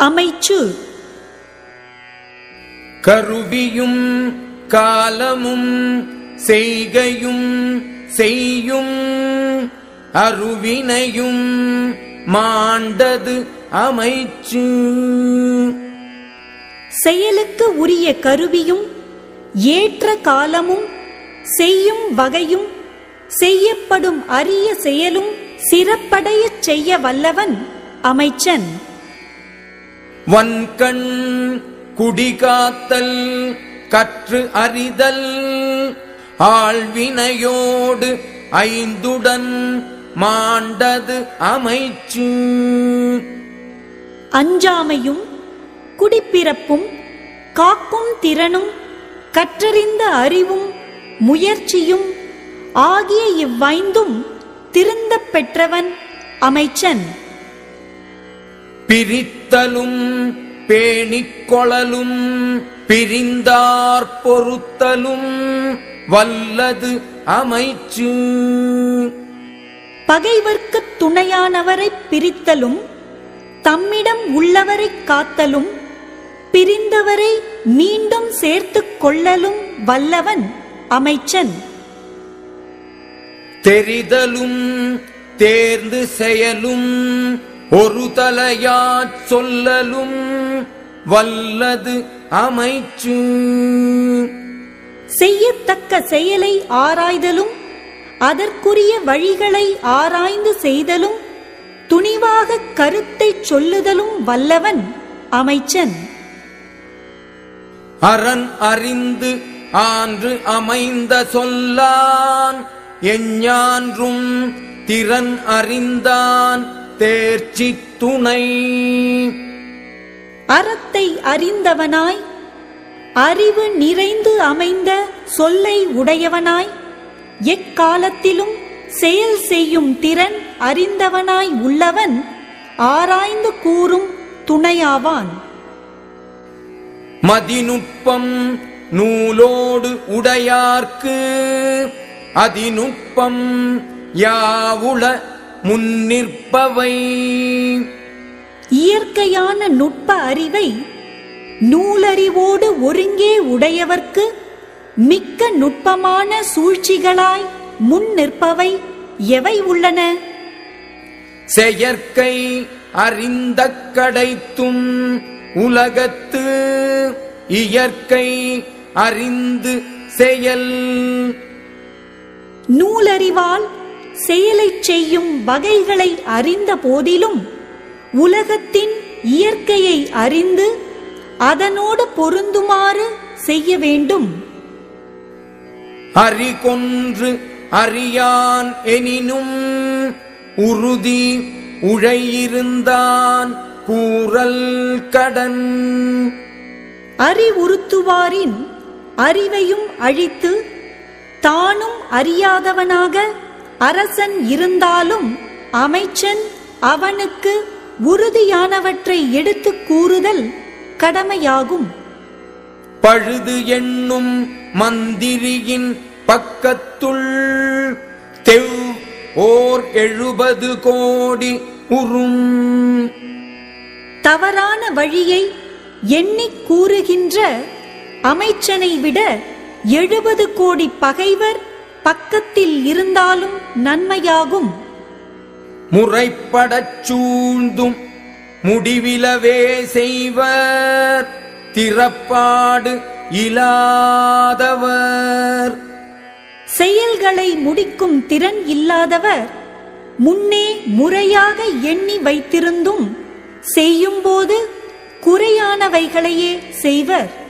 அமைச்சு கருவியும் காலமும் செய்கையும் செய்யும் அருவினையும் மாண்டது அமைச்சு செயலுக்கு உரிய கருவியும் ஏற்ற காலமும் செய்யும் வகையும் செய்யப்படும் அரிய செயலும் சிறப்படையச் செய்ய வல்லவன் அமைச்சன் வன்கண் குடிகாத்தல் கற்று அறிதல் ஆழ்வினையோடு ஐந்துடன் மாண்டது அமைச்சு அஞ்சாமையும் குடிப்பிறப்பும் காக்கும் திறனும் கற்றறிந்த அறிவும் முயற்சியும் ஆகிய இவ்வைந்தும் திருந்தப் பெற்றவன் அமைச்சன் பிரித்தலும் பேணிக் கொளலும் பிரிந்தார் பொறுத்தலும் வல்லது அமைச்சு பகைவர்க்குத் துணையானவரைப் பிரித்தலும் தம்மிடம் உள்ளவரைக் காத்தலும் பிரிந்தவரை மீண்டும் சேர்த்துக் கொள்ளலும் வல்லவன் அமைச்சன் தெரிதலும் தேர்ந்து செயலும் ஒரு தலையாச் சொல்லலும் வல்லது அமைச்சு செய்யத்தக்க செயலை ஆராய்தலும் அதற்குரிய வழிகளை ஆராய்ந்து செய்தலும் துணிவாகக் கருத்தைச் சொல்லுதலும் வல்லவன் அமைச்சன் அரண் அறிந்து ஆன்று அமைந்த சொல்லான் எஞ்ஞான்றும் திறன் அறிந்தான் தேர்ச்சி துணை அறத்தை அறிந்தவனாய் அறிவு நிறைந்து அமைந்த சொல்லை உடையவனாய் எக்காலத்திலும் செயல் செய்யும் திறன் அறிந்தவனாய் உள்ளவன் ஆராய்ந்து கூறும் துணையாவான் மதிநுட்பம் நூலோடு உடையார்க்கு அதிநுட்பம் யாவுள முன்னிற்பவை இயற்கையான நுட்ப அறிவை நூலறிவோடு ஒருங்கே உடையவர்க்கு மிக்க நுட்பமான சூழ்ச்சிகளாய் முன் நிற்பவை எவை உள்ளன செயற்கை அறிந்த கடைத்தும் உலகத்து இயற்கை அறிந்து செயல் நூலறிவால் செயலைச் செய்யும் வகைகளை அறிந்த போதிலும் உலகத்தின் இயற்கையை அறிந்து அதனோடு பொருந்துமாறு செய்ய வேண்டும் அறிகொன்று அறியான் எனினும் உறுதி உழையிருந்தான் கூறல் கடன் அறிவுறுத்துவாரின் அறிவையும் அழித்து தானும் அறியாதவனாக அரசன் இருந்தாலும் அமைச்சன் அவனுக்கு உறுதியானவற்றை எடுத்துக் கூறுதல் கடமையாகும் பழுது எண்ணும் மந்திரியின் பக்கத்துள் தெவ் ஓர் எழுபது கோடி உறும் தவறான வழியை எண்ணிக் கூறுகின்ற அமைச்சனை விட எழுபது கோடி பகைவர் பக்கத்தில் இருந்தாலும் நன்மையாகும் முறைப்படச் சூழ்ந்தும் முடிவிலவே செய்வர் திறப்பாடு இலாதவர் செயல்களை முடிக்கும் திறன் இல்லாதவர் முன்னே முறையாக எண்ணி வைத்திருந்தும் செய்யும்போது குறையானவைகளையே செய்வர்